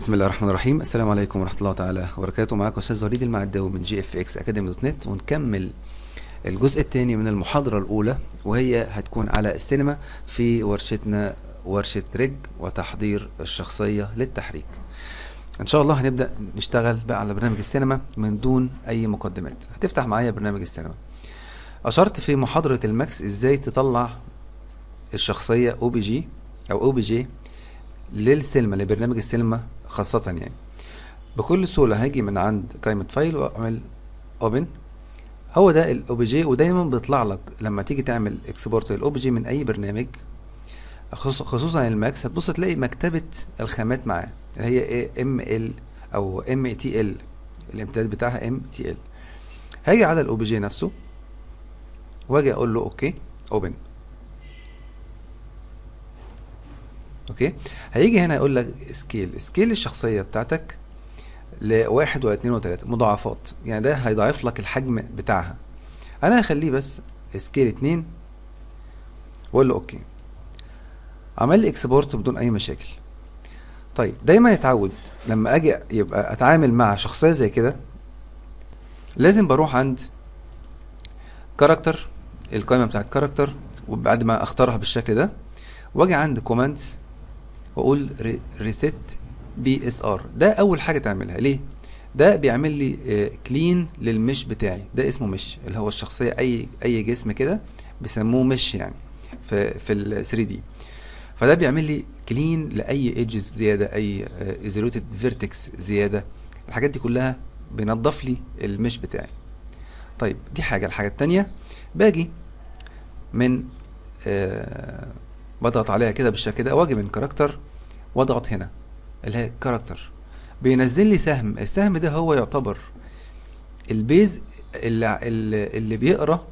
بسم الله الرحمن الرحيم السلام عليكم ورحمة الله تعالى وبركاته معاكم أستاذ وليد المعداوي من جي اف اكس اكاديمي دوت نت ونكمل الجزء الثاني من المحاضرة الأولى وهي هتكون على السينما في ورشتنا ورشة رج وتحضير الشخصية للتحريك إن شاء الله هنبدأ نشتغل بقى على برنامج السينما من دون أي مقدمات هتفتح معايا برنامج السينما أشرت في محاضرة الماكس إزاي تطلع الشخصية او بي جي أو او بي جي للسينما لبرنامج السينما خاصة يعني بكل سهولة هاجي من عند قائمة فايل واعمل اوبن هو ده الاو بي جي ودايما بيطلع لك لما تيجي تعمل اكسبورت للاو بي جي من اي برنامج خصوص- خصوصا الماكس هتبص تلاقي مكتبة الخامات معاه اللي هي ايه ام ال او ام تي ال الامتداد بتاعها ام تي ال هاجي على الاو بي جي نفسه واجي اقول له اوكي اوبن اوكي هيجي هنا يقول لك سكيل سكيل الشخصيه بتاعتك لواحد واثنين وثلاثة مضاعفات يعني ده هيضاعف لك الحجم بتاعها انا هخليه بس سكيل اتنين واقول له اوكي عمل لي اكسبورت بدون اي مشاكل طيب دايما يتعود لما اجي يبقى اتعامل مع شخصيه زي كده لازم بروح عند كاركتر القائمه بتاعت كاركتر وبعد ما اختارها بالشكل ده واجي عند كوماند واقول ريسيت بي اس ار ده اول حاجه تعملها ليه ده بيعمل لي كلين للمش بتاعي ده اسمه مش اللي هو الشخصيه اي اي جسم كده بيسموه مش يعني في في ال 3 دي فده بيعمل لي كلين لاي ايدجز زياده اي ايزوليتد فيرتكس زياده الحاجات دي كلها بينظف لي المش بتاعي طيب دي حاجه الحاجه التانية باجي من آه بضغط عليها كده بالشكل ده واجي من كاركتر واضغط هنا اللي هي كاركتر بينزل لي سهم السهم ده هو يعتبر البيز اللي, اللي اللي بيقرا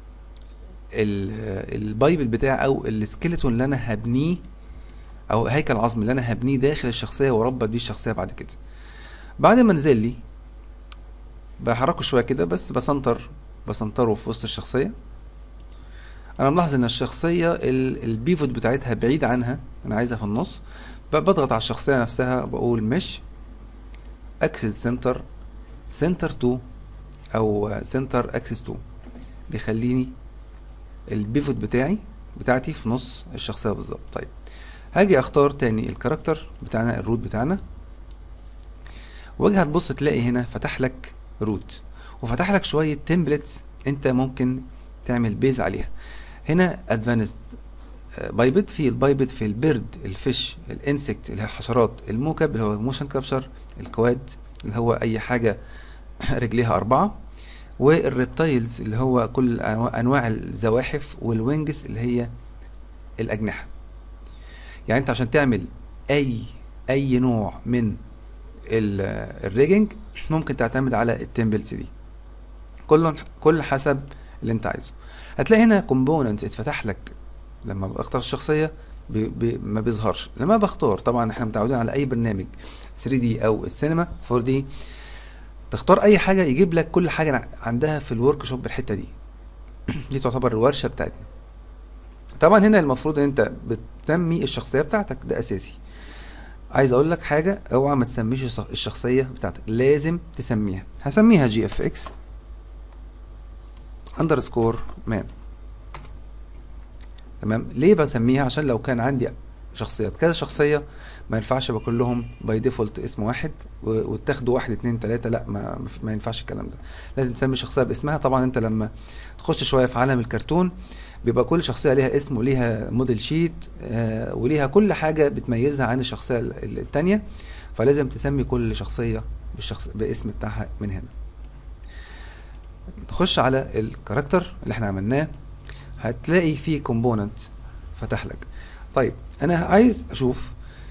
ال- البايبل بتاعي او السكيلتون اللي انا هبنيه او هيكل عظمي اللي انا هبنيه داخل الشخصيه واربط بيه الشخصيه بعد كده بعد ما نزل لي بحركه شويه كده بس بسنتر بسنتره في وسط الشخصيه انا ملاحظ ان الشخصيه ال- البيفوت بتاعتها بعيد عنها انا عايزها في النص ب- بضغط على الشخصيه نفسها بقول مش اكسس سنتر سنتر 2 او سنتر اكسس 2 بيخليني البيفوت بتاعي بتاعتي في نص الشخصيه بالظبط طيب هاجي اختار تاني الكاركتر بتاعنا الروت بتاعنا واجي هتبص تلاقي هنا فتح لك روت وفتح لك شويه تمبلتس انت ممكن تعمل بيز عليها هنا ادفانسد بايبت في البايبت في البرد الفيش الانسكت اللي هي الحشرات الموكب اللي هو موشن كابشر الكواد اللي هو اي حاجه رجليها اربعه والريبتايلز اللي هو كل أنواع- انواع الزواحف والوينجز اللي هي الاجنحه يعني انت عشان تعمل اي اي نوع من ال- الريجنج ممكن تعتمد على التمبلز دي كل كل حسب اللي انت عايزه هتلاقي هنا كومبوننتس اتفتح لك لما بختار الشخصيه بي بي ما بيظهرش لما بختار طبعا احنا متعودين على اي برنامج 3 دي او السينما 4 دي تختار اي حاجه يجيب لك كل حاجه عندها في الورك شوب الحته دي دي تعتبر الورشه بتاعتنا طبعا هنا المفروض ان انت بتسمي الشخصيه بتاعتك ده اساسي عايز اقول لك حاجه اوعى ما تسميش الشخ- الشخصيه بتاعتك لازم تسميها هسميها جي اف اكس اندرسكور مان تمام ليه بسميها عشان لو كان عندي شخصيات كذا شخصيه ما ينفعش يبقى كلهم باي ديفولت اسم واحد و- وتاخدوا واحد اتنين تلاته لا ما ما ينفعش الكلام ده لازم تسمي شخصيه باسمها طبعا انت لما تخش شويه في عالم الكرتون بيبقى كل شخصيه ليها اسم وليها موديل شيت آه وليها كل حاجه بتميزها عن الشخصيه ال- ال- التانيه فلازم تسمي كل شخصيه بالشخص باسم بتاعها من هنا نخش على الكاركتر اللي احنا عملناه هتلاقي فيه كومبوننت فتح لك طيب انا عايز اشوف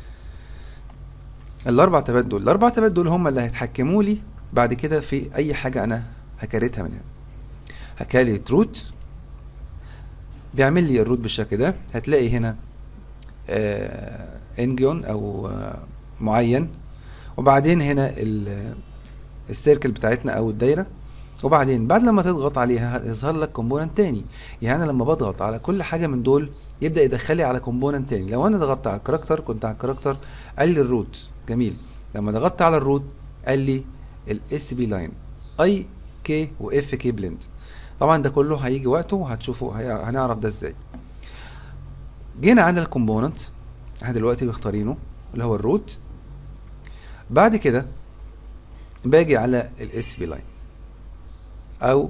الاربع تابات دول الاربع تابات دول هم اللي هيتحكموا لي بعد كده في اي حاجه انا هكريتها من هنا هكالي روت بيعمل لي الروت بالشكل ده هتلاقي هنا آه انجيون او آه معين وبعدين هنا ال- السيركل بتاعتنا او الدايره وبعدين بعد لما تضغط عليها هيظهر لك كومبوننت تاني يعني انا لما بضغط على كل حاجه من دول يبدا يدخلي على كومبوننت تاني لو انا ضغطت على الكاركتر كنت على الكاركتر قال لي الروت جميل لما ضغطت على الروت قال لي الاس بي لاين اي كي واف كي بلند طبعا ده كله هيجي وقته وهتشوفوا هي- هنعرف ده ازاي جينا عند الكومبوننت احنا دلوقتي مختارينه اللي هو الروت بعد كده باجي على الاس بي لاين او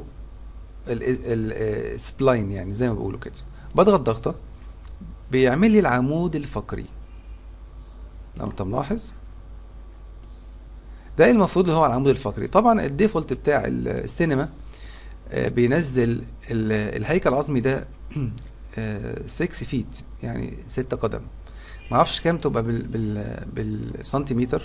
السبلاين يعني زي ما بيقولوا كده بضغط ضغطه بيعمل لي العمود الفقري لو انت ملاحظ ده المفروض اللي هو العمود الفقري طبعا الديفولت بتاع ال- السينما آه، بينزل ال- الهيكل العظمي ده 6 فيت يعني 6 قدم معرفش كام تبقى بال بال بالسنتيمتر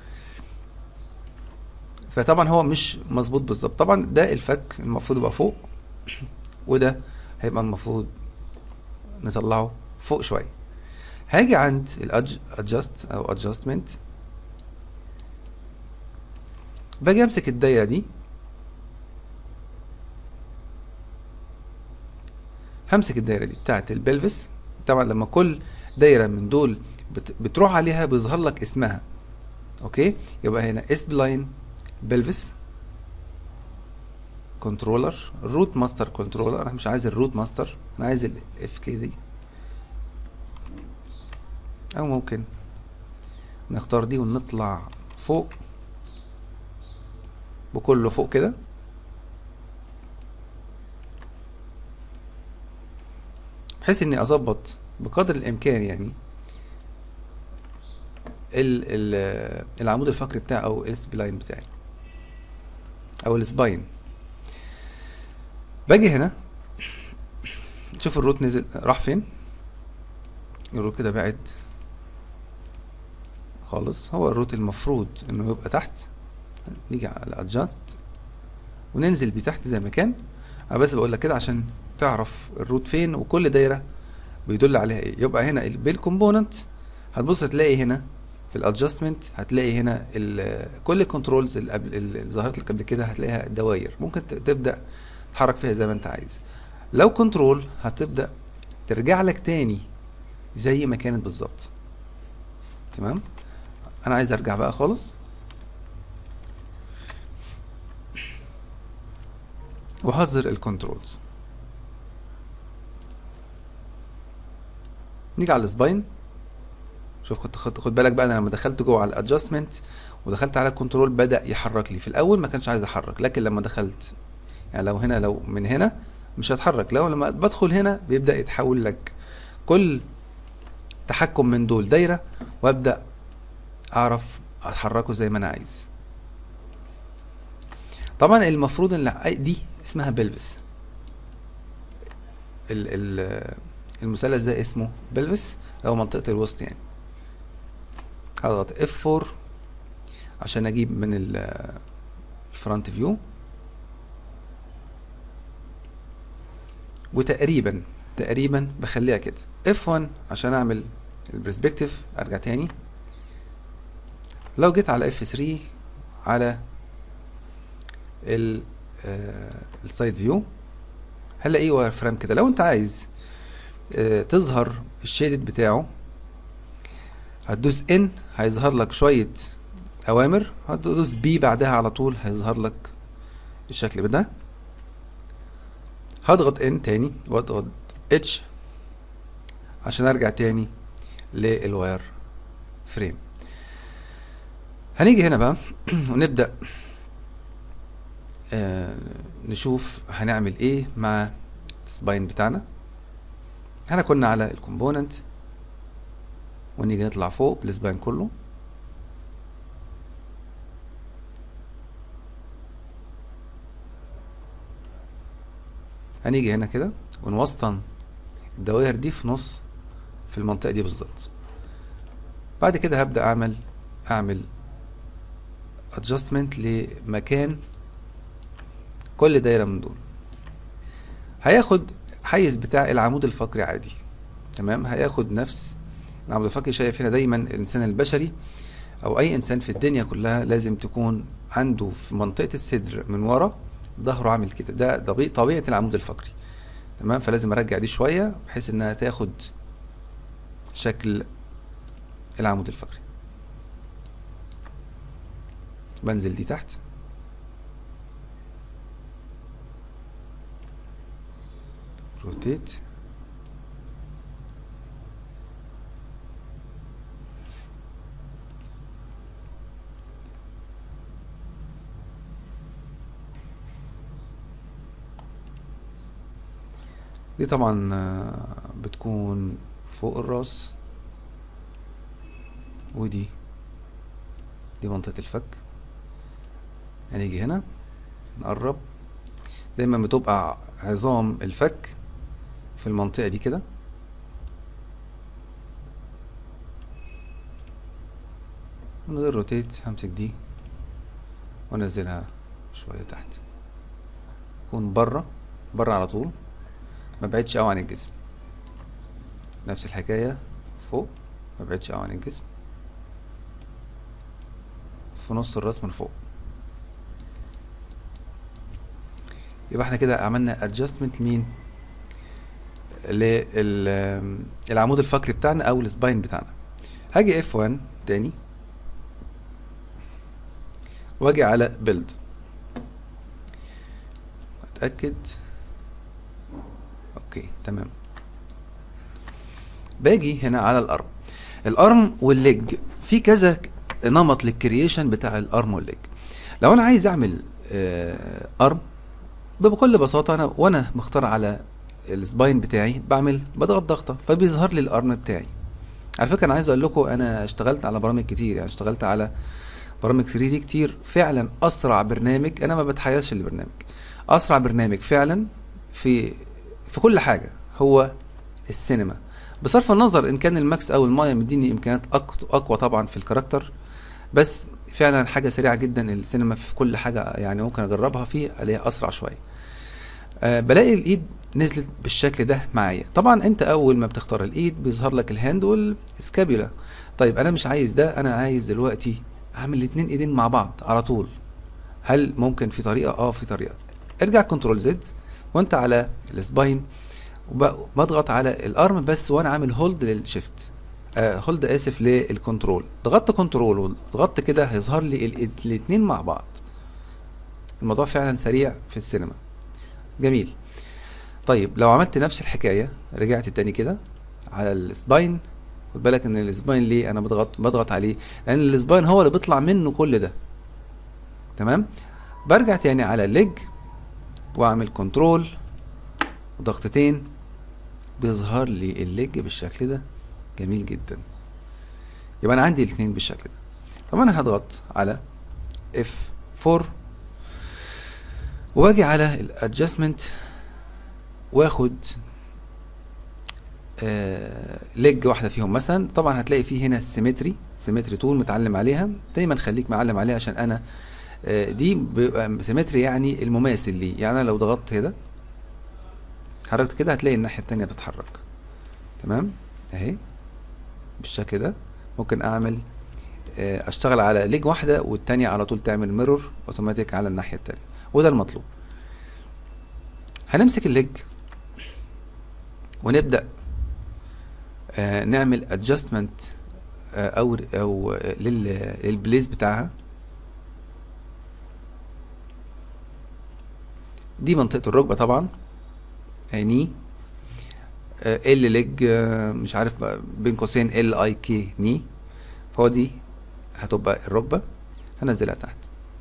فطبعا هو مش مظبوط بالظبط طبعا ده الفك المفروض يبقى فوق وده هيبقى المفروض نطلعه فوق شويه هاجي عند الادجست او ادجستمنت باجي امسك الدايره دي همسك الدايره دي بتاعت البلفس طبعا لما كل دايره من دول بت- بتروح عليها بيظهر لك اسمها اوكي يبقى هنا اس بلاين بلفس كنترولر روت ماستر كنترولر انا مش عايز الروت ماستر انا عايز الاف كي دي او ممكن نختار دي ونطلع فوق بكله فوق كده بحيث اني اظبط بقدر الامكان يعني ال ال العمود الفقري بتاعي او السبلاين بتاعي او السباين باجي هنا شوف الروت نزل راح فين الروت كده بعد خالص هو الروت المفروض انه يبقى تحت نيجي على ادجاست وننزل بيه تحت زي ما كان انا بس بقول لك كده عشان تعرف الروت فين وكل دايره بيدل عليها ايه يبقى هنا ال- بالكومبوننت هتبص هتلاقي هنا في الادجستمنت هتلاقي هنا ال- كل الكنترولز اللي قبل اللي ظهرت لك قبل كده هتلاقيها دواير ممكن ت- تبدا تتحرك فيها زي ما انت عايز لو كنترول هتبدا ترجع لك تاني زي ما كانت بالظبط تمام انا عايز ارجع بقى خالص وهظهر الكنترولز نيجي على السباين شوف خد خد خد بالك بقى انا لما دخلت جوه على الادجستمنت ودخلت على الكنترول بدا يحرك لي في الاول ما كانش عايز يحرك لكن لما دخلت يعني لو هنا لو من هنا مش هتحرك لو لما بدخل هنا بيبدا يتحول لك كل تحكم من دول دايره وابدا اعرف اتحركه زي ما انا عايز طبعا المفروض ان دي اسمها بلفس ال ال المثلث ده اسمه بلفس او منطقة الوسط يعني هضغط F4 عشان اجيب من ال- الفرونت فيو وتقريبا تقريبا بخليها كده F1 عشان اعمل البرسبكتيف ارجع تاني لو جيت على F3 على ال السايد فيو هلاقيه واير فريم كده لو انت عايز آه، تظهر الشيدد بتاعه هتدوس ان هيظهر لك شوية اوامر هتدوس بي بعدها على طول هيظهر لك الشكل ده هضغط ان تاني واضغط اتش عشان ارجع تاني للواير فريم هنيجي هنا بقى ونبدأ آه نشوف هنعمل ايه مع السباين بتاعنا احنا كنا على الكومبوننت ونيجي نطلع فوق بالسباين كله هنيجي هنا كده ونوسطن الدوائر دي في نص في المنطقة دي بالظبط بعد كده هبدأ اعمل اعمل adjustment لمكان كل دايرة من دول هياخد حيز بتاع العمود الفقري عادي تمام هياخد نفس العمود الفقري شايف هنا دايما الانسان البشري او اي انسان في الدنيا كلها لازم تكون عنده في منطقة الصدر من ورا ظهره عامل كده ده طبيعة طبيعة العمود الفقري تمام فلازم ارجع دي شوية بحيث انها تاخد شكل العمود الفقري بنزل دي تحت روتيت دي طبعا آه، بتكون فوق الراس ودي دي منطقة الفك هنيجي هنا نقرب دايما بتبقى عظام الفك في المنطقة دي كده من غير روتيت همسك دي وانزلها شوية تحت تكون بره بره على طول ما بعدش قوي عن الجسم نفس الحكاية فوق ما بعدش قوي عن الجسم في نص الراس من فوق يبقى احنا كده عملنا ادجستمنت لمين للعمود الفقري بتاعنا او السباين بتاعنا هاجي اف 1 تاني واجي على بيلد اتاكد اوكي تمام باجي هنا على الارم الارم والليج في كذا ك- نمط للكرييشن بتاع الارم والليج لو انا عايز اعمل آه، ارم بكل بساطه انا وانا مختار على السباين بتاعي بعمل بضغط ضغطه فبيظهر لي الارم بتاعي على فكره انا عايز اقول لكم انا اشتغلت على برامج كتير يعني اشتغلت على برامج 3 دي كتير فعلا اسرع برنامج انا ما بتحيزش البرنامج اسرع برنامج فعلا في في كل حاجه هو السينما بصرف النظر ان كان الماكس او المايا مديني امكانيات أق- اقوى طبعا في الكاركتر بس فعلا حاجه سريعه جدا السينما في كل حاجه يعني ممكن اجربها فيه الاقيها اسرع شويه أه بلاقي الايد نزلت بالشكل ده معايا طبعا انت اول ما بتختار الايد بيظهر لك الهاند والسكابيولا طيب انا مش عايز ده انا عايز دلوقتي اعمل الاتنين ايدين مع بعض على طول هل ممكن في طريقه اه في طريقه ارجع كنترول زد وانت على السباين وبضغط على الارم بس وانا عامل هولد للشيفت آه هولد اسف للكنترول ضغطت كنترول وضغطت كده هيظهر لي ال- الاتنين مع بعض الموضوع فعلا سريع في السينما جميل طيب لو عملت نفس الحكايه رجعت تاني كده على السباين خد بالك ان السباين ليه انا بضغط بضغط عليه لان السباين هو اللي بيطلع منه كل ده تمام برجع تاني على الليج واعمل كنترول وضغطتين بيظهر لي الليج بالشكل ده جميل جدا يبقى انا عندي الاثنين بالشكل ده طب انا هضغط على F4 واجي على الادجستمنت واخد آه ليج واحده فيهم مثلا طبعا هتلاقي فيه هنا السيمتري سيمتري تول متعلم عليها دايما خليك معلم عليها عشان انا آه دي بيبقى سيمتري يعني المماثل ليه يعني انا لو ضغطت كده حركت كده هتلاقي الناحيه التانية بتتحرك تمام اهي بالشكل ده ممكن اعمل آه، اشتغل على ليج واحده والتانية على طول تعمل ميرور اوتوماتيك على الناحيه التانية وده المطلوب هنمسك الليج ونبدا آه، نعمل ادجستمنت او او آه، لل- للبليس بتاعها دي منطقه الركبه طبعا ني ال ليج مش عارف بقى بين قوسين ال اي كي ني فهو دي هتبقى الركبه هنزلها تحت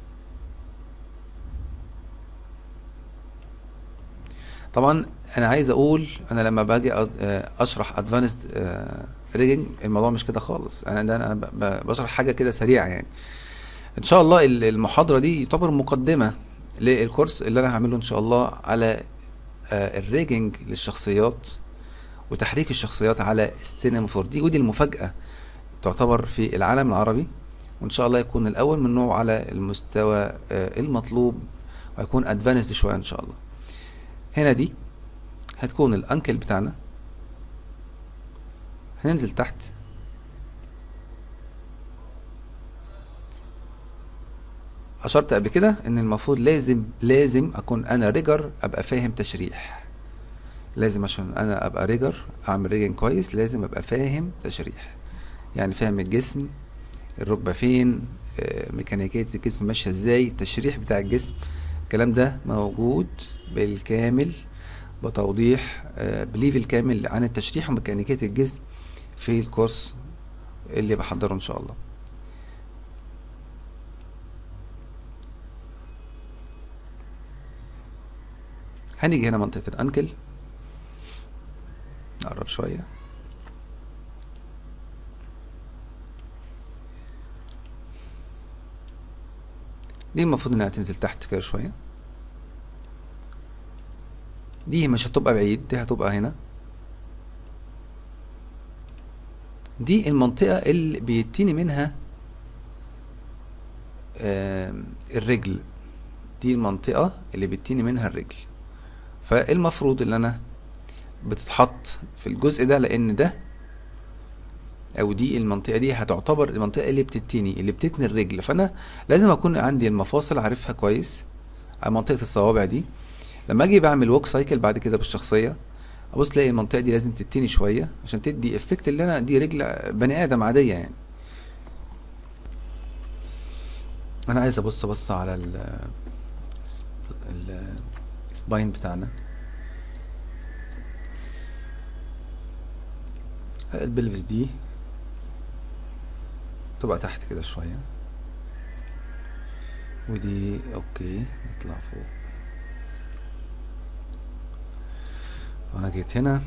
طبعا انا عايز اقول انا لما باجي أ- آه، اشرح ادفانسد ريجنج الموضوع مش كده خالص انا ده انا ب- ب- بشرح حاجه كده سريعه يعني ان شاء الله ال- المحاضره دي يعتبر مقدمه للكورس اللي انا هعمله ان شاء الله على آه، الريجنج للشخصيات وتحريك الشخصيات على السينما 4 دي ودي المفاجاه تعتبر في العالم العربي وان شاء الله يكون الاول من نوعه على المستوى آه، المطلوب ويكون ادفانسد شويه ان شاء الله هنا دي هتكون الانكل بتاعنا هننزل تحت اشرت قبل كده ان المفروض لازم لازم اكون انا ريجر ابقى فاهم تشريح لازم عشان انا ابقى ريجر اعمل ريجن كويس لازم ابقى فاهم تشريح يعني فاهم الجسم الركبه فين آه، ميكانيكية الجسم ماشية ازاي التشريح بتاع الجسم الكلام ده موجود بالكامل بتوضيح آه، بليفل كامل عن التشريح وميكانيكية الجسم في الكورس اللي بحضره ان شاء الله هنيجي هنا منطقة الأنكل نقرب شوية دي المفروض انها تنزل تحت كده شوية دي مش هتبقى بعيد دي هتبقى هنا دي المنطقة اللي بيتيني منها آم، الرجل دي المنطقة اللي بيتيني منها الرجل فالمفروض ان انا بتتحط في الجزء ده لان ده او دي المنطقة دي هتعتبر المنطقة اللي بتتني اللي بتتني الرجل فانا لازم اكون عندي المفاصل عارفها كويس على منطقة الصوابع دي لما اجي بعمل ووك سايكل بعد كده بالشخصية ابص الاقي المنطقة دي لازم تتني شوية عشان تدي افكت اللي انا دي رجل بني ادم عادية يعني انا عايز ابص بص على ال ال- السباين بتاعنا البلفس دي تبقى تحت كده شوية ودي اوكي نطلع فوق وانا جيت هنا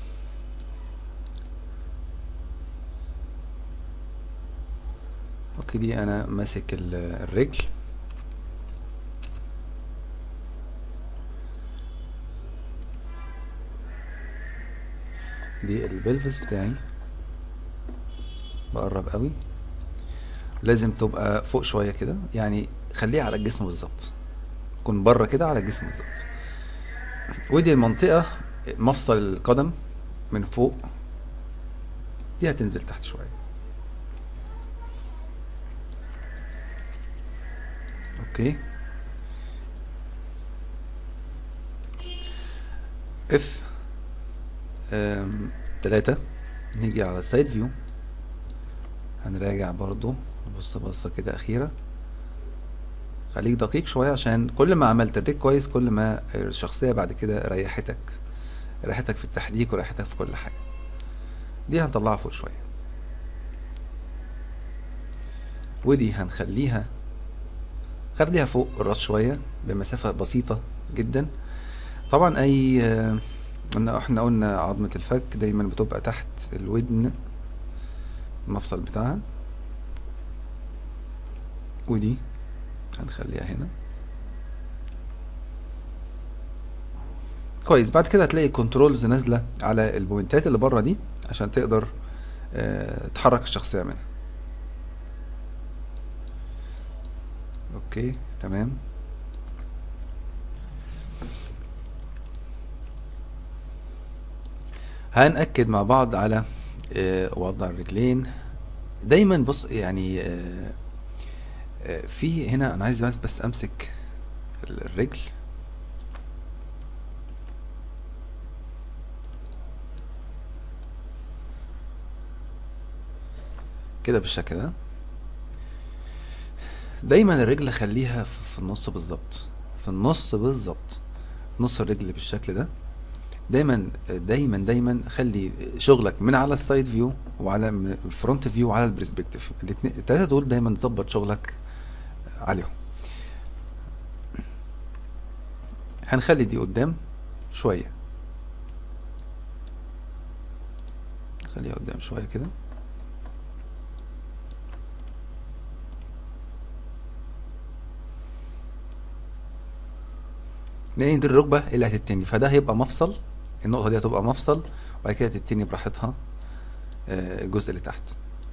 اوكي دي انا ماسك ال- الرجل دي البلفس بتاعي بقرب قوي لازم تبقى فوق شوية كده يعني خليها على الجسم بالظبط تكون بره كده على الجسم بالظبط ودي المنطقة مفصل القدم من فوق دي هتنزل تحت شوية اوكي اف أم، تلاتة نيجي على السايد فيو هنراجع برضو نبص بصة كده أخيرة خليك دقيق شوية عشان كل ما عملت الريك كويس كل ما الشخصية بعد كده ريحتك ريحتك في التحريك وريحتك في كل حاجة دي هنطلعها فوق شوية ودي هنخليها خليها فوق الراس شوية بمسافة بسيطة جدا طبعا أي آه، قلنا احنا قلنا عظمة الفك دايما بتبقى تحت الودن المفصل بتاعها ودي هنخليها هنا كويس بعد كده هتلاقي كنترولز نازلة على البوينتات اللي بره دي عشان تقدر آه، تحرك الشخصية منها اوكي تمام هنأكد مع بعض على آه، وضع الرجلين دايما بص يعني آه، آه، في هنا انا عايز بس بس امسك ال- الرجل كده بالشكل ده دايما الرجل خليها في في النص بالظبط في النص بالظبط نص الرجل بالشكل ده دايما دايما دايما خلي شغلك من على السايد فيو وعلى م- الفرونت فيو وعلى البرسبكتيف الاتنين التلاته دول دايما تظبط شغلك عليهم هنخلي دي قدام شويه خليها قدام شويه كده لان دي الركبه اللي هتتني فده هيبقى مفصل النقطه دي هتبقى مفصل وبعد كده تتني براحتها آه، الجزء اللي تحت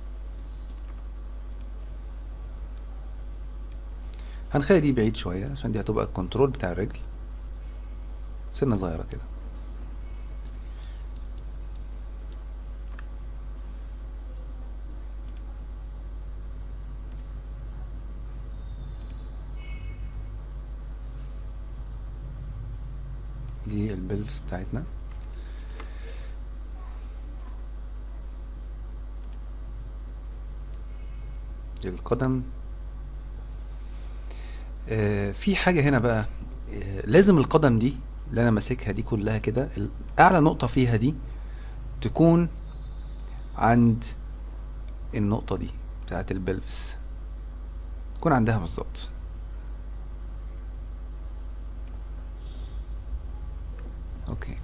هنخلي دي بعيد شويه عشان دي هتبقى الكنترول بتاع الرجل سنه صغيره كده دي البلفس بتاعتنا دي القدم آه، في حاجة هنا بقى آه، لازم القدم دي اللي انا ماسكها دي كلها كده ال- اعلى نقطة فيها دي تكون عند النقطة دي بتاعت البلفس تكون عندها بالظبط اوكي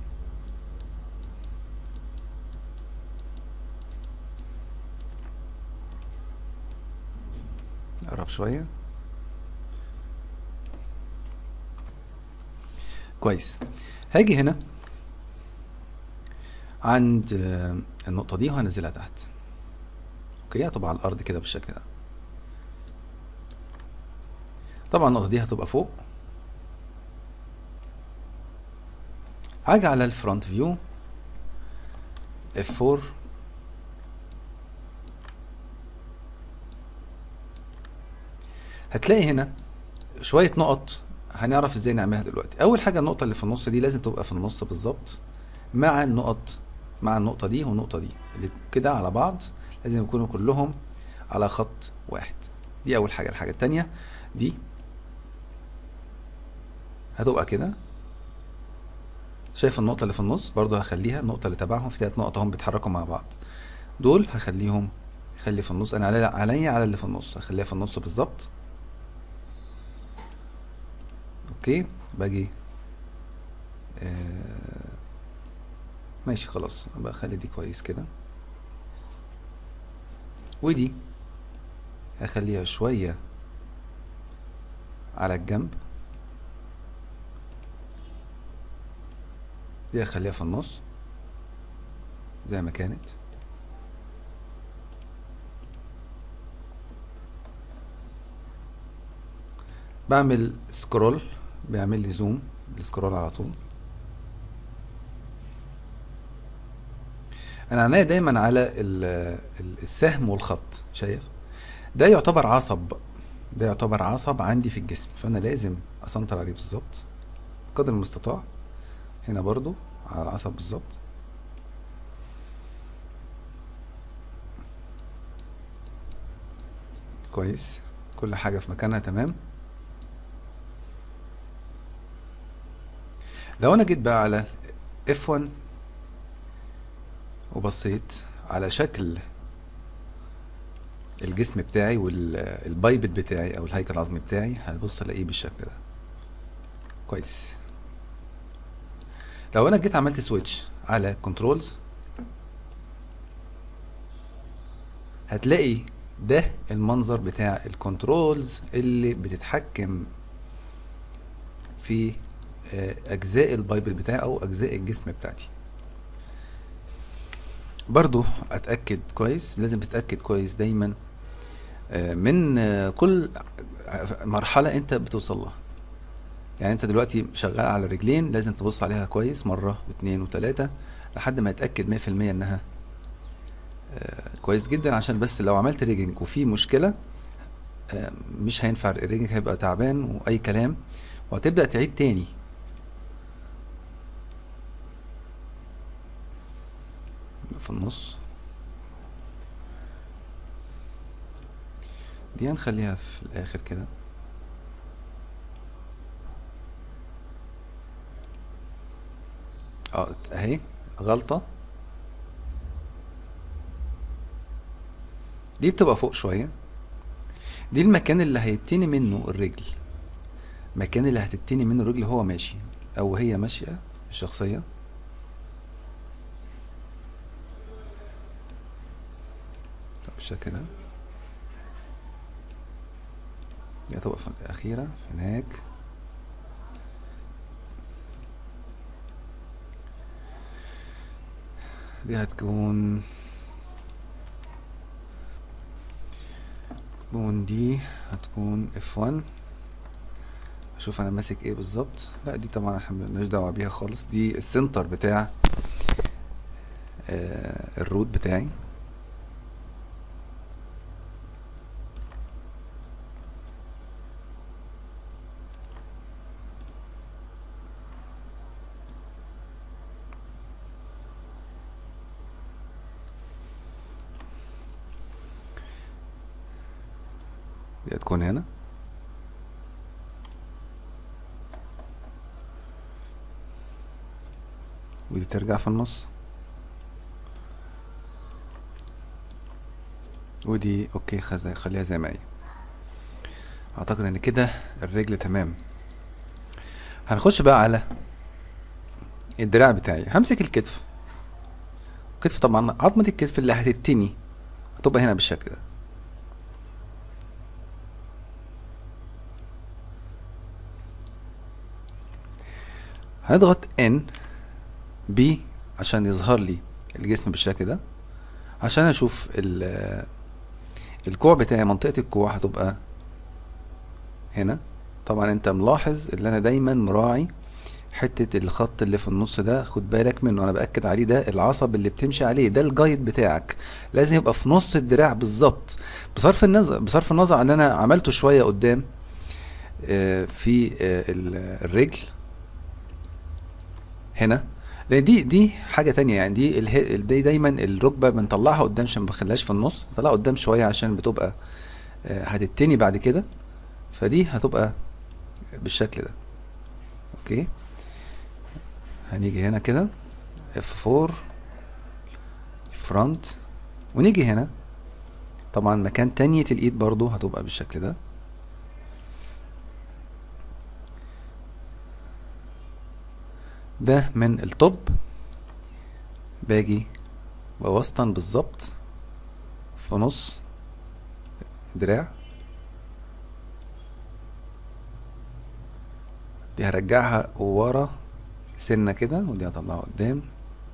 اقرب شوية كويس هاجي هنا عند آه، النقطة دي وهنزلها تحت اوكي هتبقى على الارض كده بالشكل ده طبعا النقطة دي هتبقى فوق هاجي على الفرونت فيو F4 هتلاقي هنا شوية نقط هنعرف ازاي نعملها دلوقتي اول حاجة النقطة اللي في النص دي لازم تبقى في النص بالظبط مع النقط مع النقطة دي والنقطة دي اللي كده على بعض لازم يكونوا كلهم على خط واحد دي اول حاجة الحاجة التانية دي هتبقى كده شايف النقطة اللي في النص برضو هخليها النقطة اللي تبعهم في تلات نقط هم بيتحركوا مع بعض دول هخليهم خلي في النص انا عليا عليا على اللي في النص هخليها في النص بالظبط اوكي باجي آه ماشي خلاص بخلي دي كويس كده ودي هخليها شوية على الجنب دي هخليها في النص زي ما كانت بعمل سكرول بيعمل لي زوم بالسكرول على طول انا عينيا دايما على ال- ال- السهم والخط شايف ده يعتبر عصب ده يعتبر عصب عندي في الجسم فانا لازم اسنطر عليه بالظبط قدر المستطاع هنا برضو على العصب بالظبط كويس كل حاجة في مكانها تمام لو انا جيت بقى على F1 وبصيت على شكل الجسم بتاعي والبايبت بتاعي او الهيكل العظمي بتاعي هبص الاقيه بالشكل ده كويس لو انا جيت عملت سويتش على كنترولز هتلاقي ده المنظر بتاع الكنترولز اللي بتتحكم في آه، اجزاء البايبل بتاعي او اجزاء الجسم بتاعتي برضو اتاكد كويس لازم تتاكد كويس دايما آه، من آه، كل مرحله انت بتوصل لها يعني انت دلوقتي شغال على رجلين لازم تبص عليها كويس مره واثنين وثلاثه لحد ما يتاكد 100% انها آه، كويس جدا عشان بس لو عملت ريجنج وفي مشكله آه، مش هينفع الريجنج هيبقى تعبان واي كلام وهتبدا تعيد تاني في النص دي هنخليها في الاخر كده اه اهي غلطة دي بتبقى فوق شوية دي المكان اللي هيتني منه الرجل المكان اللي هتتني منه الرجل هو ماشي او هي ماشية الشخصية طب بالشكل ده دي هتبقى في الأخيرة في هناك دي هتكون تكون دي هتكون F1 اشوف انا ماسك ايه بالظبط لا دي طبعا احنا مالناش دعوه بيها خالص دي السنتر بتاع آه الروت بتاعي دي هتكون هنا ودي ترجع في النص ودي اوكي خز- خليها زي ما هي اعتقد ان كده الرجل تمام هنخش بقى على الدراع بتاعي همسك الكتف الكتف طبعا عظمة الكتف اللي هتتني هتبقى هنا بالشكل ده هنضغط ان بي عشان يظهر لي الجسم بالشكل ده عشان اشوف ال- الكوع بتاعي منطقة الكوع هتبقى هنا طبعا انت ملاحظ اللي انا دايما مراعي حتة الخط اللي في النص ده خد بالك منه انا باكد عليه ده العصب اللي بتمشي عليه ده الجايد بتاعك لازم يبقى في نص الدراع بالظبط بصرف النظر بصرف النظر عن اللي انا عملته شوية قدام آه، في آه، ال- الرجل هنا لان دي دي حاجه تانية يعني دي اله- دي دايما الركبه بنطلعها قدام عشان ما بنخليهاش في النص نطلعها قدام شويه عشان بتبقى آه، هتتني بعد كده فدي هتبقى بالشكل ده اوكي هنيجي هنا كده F4 فرونت ونيجي هنا طبعا مكان تانية الايد برضو هتبقى بالشكل ده ده من التوب باجي بوسطن بالظبط في نص دراع دي هرجعها ورا سنة كده ودي هطلعها قدام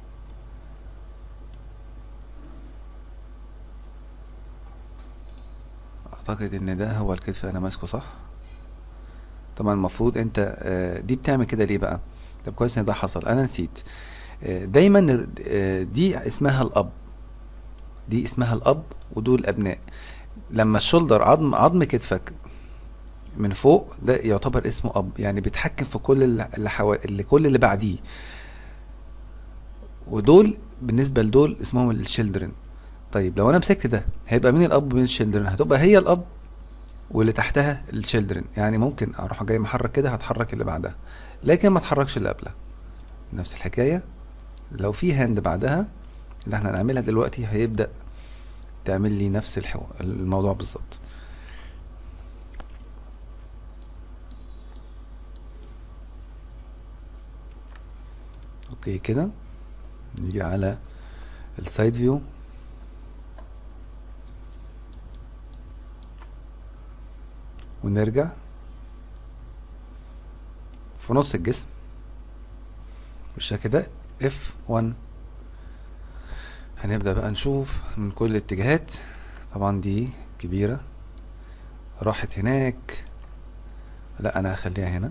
اعتقد ان ده هو الكتف انا ماسكه صح طبعا المفروض انت آه، دي بتعمل كده ليه بقى طب كويس ان ده حصل انا نسيت آه، دايما آه، دي اسمها الاب دي اسمها الاب ودول الابناء لما الشولدر عظم عظم كتفك من فوق ده يعتبر اسمه اب يعني بيتحكم في كل اللي اللي حوا... اللي كل اللي بعديه ودول بالنسبه لدول اسمهم الشيلدرن طيب لو انا مسكت ده هيبقى مين الاب ومين الشيلدرن هتبقى هي الاب واللي تحتها الشيلدرن يعني ممكن اروح جاي محرك كده هتحرك اللي بعدها لكن ما اتحركش اللي قبلها نفس الحكايه لو في هاند بعدها اللي احنا هنعملها دلوقتي هيبدا تعمل لي نفس الحو... الموضوع بالظبط اوكي كده نيجي على السايد فيو ونرجع في نص الجسم بالشكل ده F1 هنبدأ بقى نشوف من كل الاتجاهات طبعا دي كبيرة راحت هناك لا انا هخليها هنا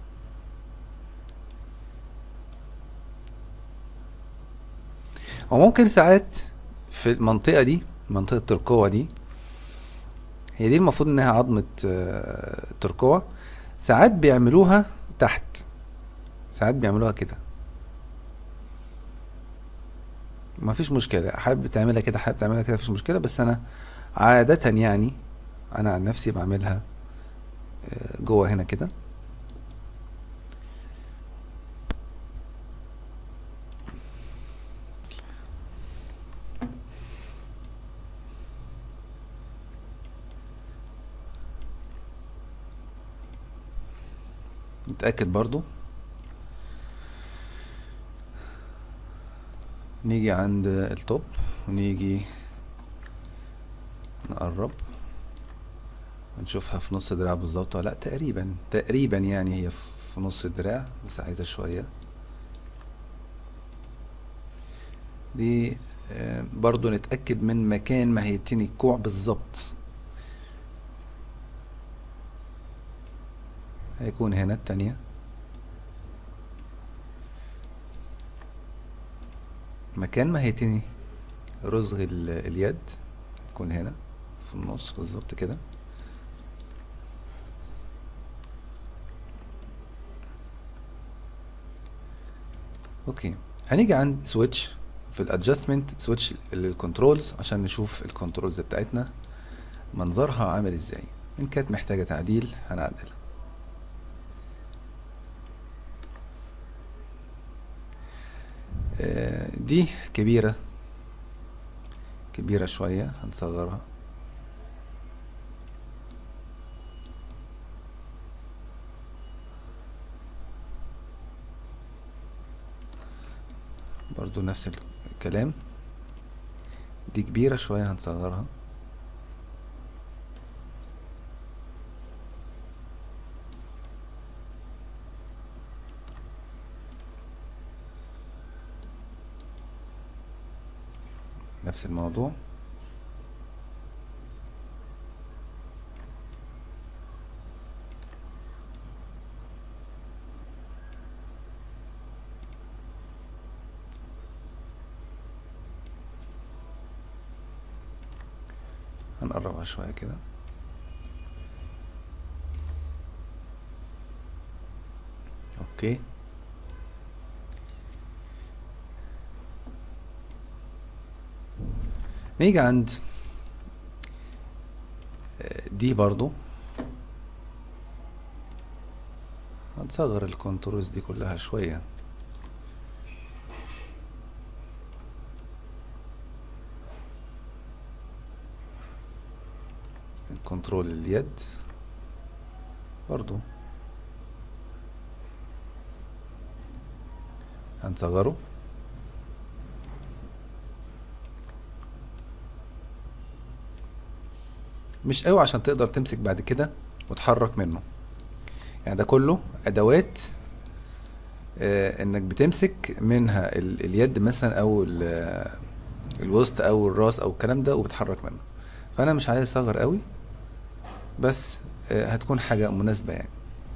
وممكن ساعات في المنطقة دي منطقة الترقوة دي هي دي المفروض انها عظمة آه، الترقوة ساعات بيعملوها تحت ساعات بيعملوها كده ما فيش مشكلة حابب تعملها كده حابب تعملها كده مفيش مشكلة بس انا عادة يعني انا عن نفسي بعملها آه، جوه هنا كده نتأكد برضو نيجي عند التوب ونيجي نقرب ونشوفها في نص الدراع بالظبط ولا لا تقريبا تقريبا يعني هي في نص الدراع بس عايزة شوية دي آه، برضو نتأكد من مكان ما هيتني الكوع بالظبط هيكون هنا التانية مكان ما هيتني رزغ ال- اليد تكون هنا في النص بالظبط كده اوكي هنيجي عند سويتش في الادجستمنت سويتش للكنترولز عشان نشوف الكنترولز بتاعتنا منظرها عامل ازاي ان كانت محتاجة تعديل هنعدلها آه، دي كبيرة كبيرة شوية هنصغرها برضو نفس الكلام دي كبيرة شوية هنصغرها نفس الموضوع هنقربها شوية كده اوكي نيجي عند آه، دي برضو هنصغر الكونتورز دي كلها شوية كنترول اليد برضو هنصغره مش قوي عشان تقدر تمسك بعد كده وتحرك منه يعني ده كله ادوات آه انك بتمسك منها ال- اليد مثلا او ال- الوسط او الراس او الكلام ده وبتحرك منه فانا مش عايز اصغر قوي بس آه هتكون حاجة مناسبة يعني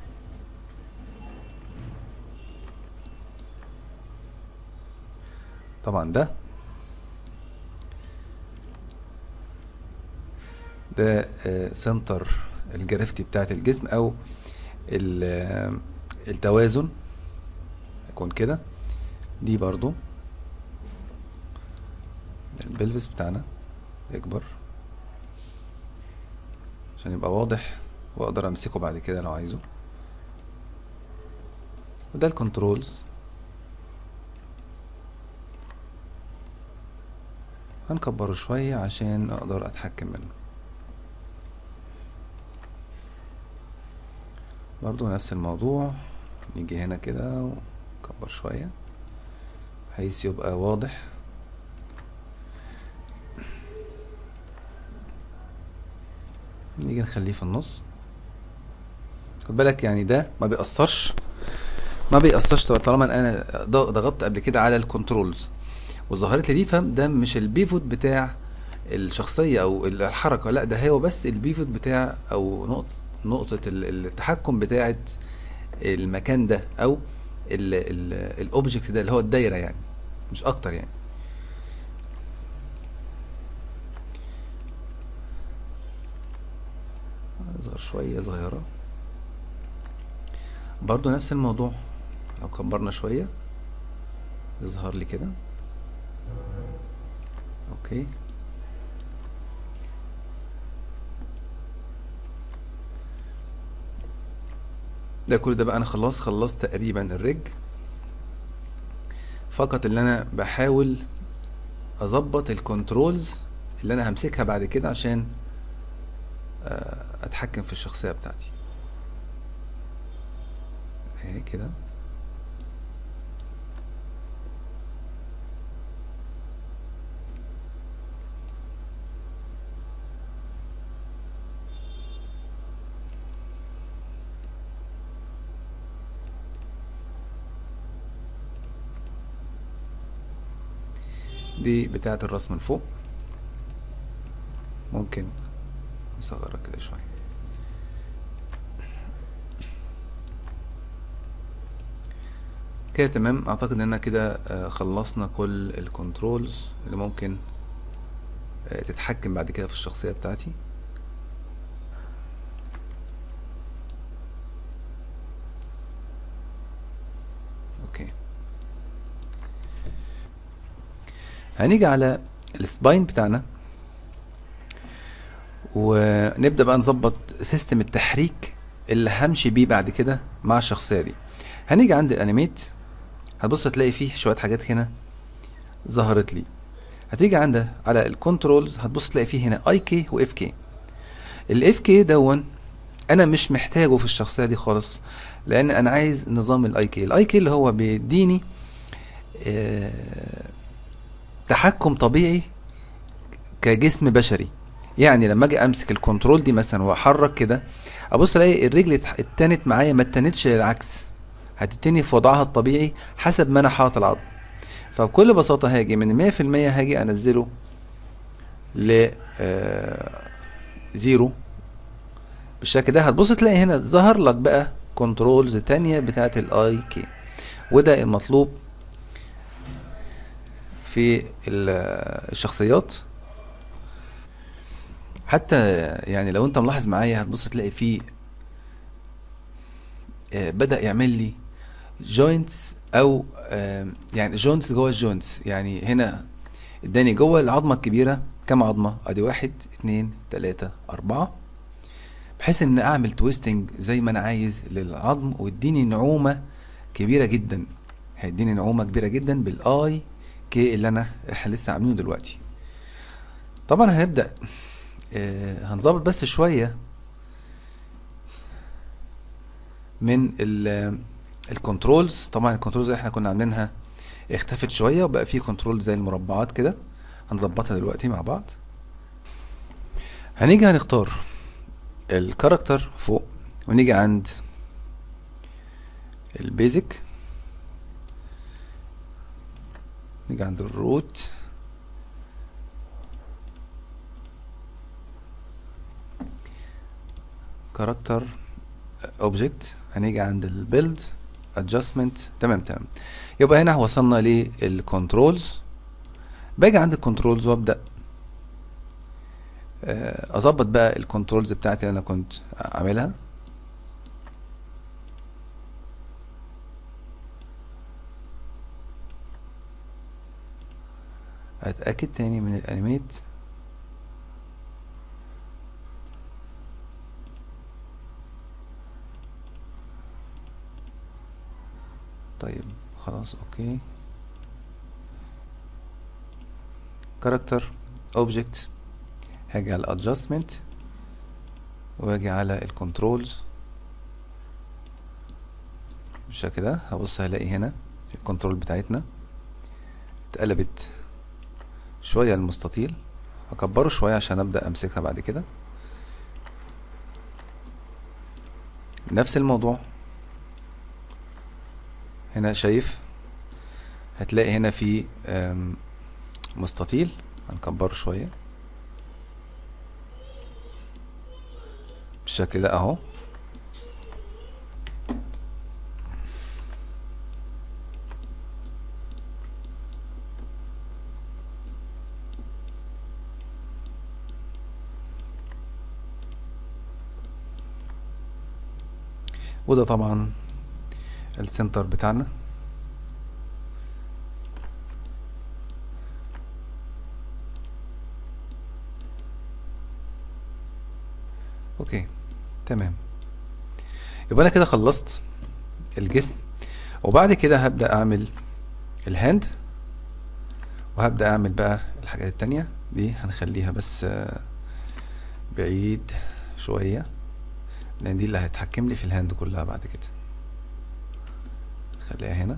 طبعا ده ده آه، سنتر الجرافيتي بتاعت الجسم او ال- آه، التوازن يكون كده دي برضو البلفس بتاعنا يكبر عشان يبقى واضح واقدر امسكه بعد كده لو عايزه وده الكنترولز هنكبره شوية عشان اقدر اتحكم منه برضو نفس الموضوع نيجي هنا كده ونكبر شوية بحيث يبقى واضح نيجي نخليه في النص خد بالك يعني ده ما بيأثرش ما بيأثرش طالما انا ض- ضغطت قبل كده على الكنترولز وظهرت لي دي فده مش البيفوت بتاع الشخصية او الحركة لا ده هو بس البيفوت بتاع او نقطة نقطة ال- التحكم بتاعت المكان ده او الاوبجكت ده اللي هو الدايرة يعني مش اكتر يعني اصغر شوية صغيرة برضو نفس الموضوع لو كبرنا شوية يظهر لي كده اوكي ده كل ده بقى انا خلاص خلصت تقريبا الرج فقط اللي انا بحاول اظبط الكنترولز اللي انا همسكها بعد كده عشان آه، اتحكم في الشخصية بتاعتي اهي كده دي بتاعة الراس من فوق ممكن نصغرها كده شوية كده تمام اعتقد ان احنا كده آه، خلصنا كل الكنترولز اللي ممكن آه، تتحكم بعد كده في الشخصية بتاعتي اوكي هنيجي على السباين بتاعنا ونبدأ بقى نظبط سيستم التحريك اللي همشي بيه بعد كده مع الشخصية دي هنيجي عند الانيميت هتبص هتلاقي فيه شوية حاجات هنا ظهرت لي هتيجي عندها على الكنترولز هتبص تلاقي فيه هنا اي كي واف كي الاف كي دون انا مش محتاجه في الشخصيه دي خالص لان انا عايز نظام الاي كي الاي كي اللي هو بيديني آه، تحكم طبيعي كجسم بشري يعني لما اجي امسك الكنترول دي مثلا واحرك كده ابص الاقي الرجل اتح- اتنت معايا ما اتنتش للعكس هتتني في وضعها الطبيعي حسب ما انا حاطط العظم فبكل بساطة هاجي من مية في المية هاجي انزله ل آه، زيرو بالشكل ده هتبص تلاقي هنا ظهر لك بقى كنترولز تانية بتاعت الاي كي وده المطلوب في ال- الشخصيات حتى يعني لو انت ملاحظ معايا هتبص تلاقي فيه آه، بدأ يعمل لي جوينتس او آه، يعني جوينتس جوه الجوينتس يعني هنا اداني جوه العظمة الكبيرة كام عظمة ادي واحد اتنين تلاتة اربعة بحيث ان اعمل تويستنج زي ما انا عايز للعظم ويديني نعومة كبيرة جدا هيديني نعومة كبيرة جدا بالاي كي اللي انا احنا لسه عاملينه دلوقتي طبعا هنبدأ آه، هنظبط بس شوية من ال الكنترولز طبعا الكنترولز اللي احنا كنا عاملينها اختفت شوية وبقى في كنترول زي المربعات كده هنظبطها دلوقتي مع بعض هنيجي هنختار الكاركتر فوق ونيجي عند البيزك نيجي عند الروت كاركتر اوبجكت هنيجي عند البيلد ادجستمنت تمام تمام يبقى هنا وصلنا للكنترولز باجي عند الكنترولز وابدا آه، اظبط بقى الكنترولز بتاعتي اللي انا كنت عاملها اتاكد تاني من الانيميت طيب خلاص اوكي كاركتر اوبجكت هاجي على adjustment واجي على الكنترولز بالشكل ده هبص هلاقي هنا الكنترول بتاعتنا اتقلبت شوية المستطيل هكبره شوية عشان ابدأ امسكها بعد كده نفس الموضوع هنا شايف هتلاقي هنا في آم، مستطيل هنكبره شوية بالشكل ده اهو وده طبعا السنتر بتاعنا اوكي تمام يبقى انا كده خلصت الجسم وبعد كده هبدأ اعمل الهاند وهبدأ اعمل بقى الحاجات التانية دي هنخليها بس آه، بعيد شوية لان دي اللي هتحكم لي في الهاند كلها بعد كده خليها هنا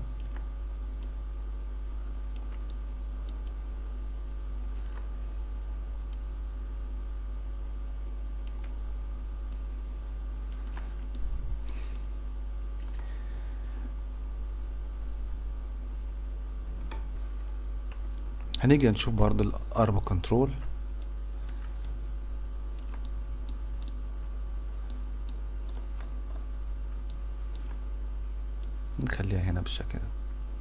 هنيجي نشوف برضو الارم كنترول نخليها هنا بالشكل ده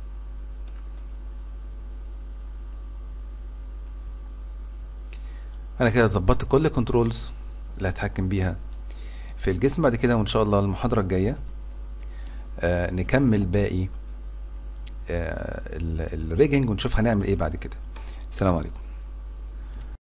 انا كده ظبطت كل الكنترولز اللي هتحكم بيها في الجسم بعد كده وان شاء الله المحاضرة الجاية آه نكمل باقي آه الريجنج ونشوف هنعمل ايه بعد كده السلام عليكم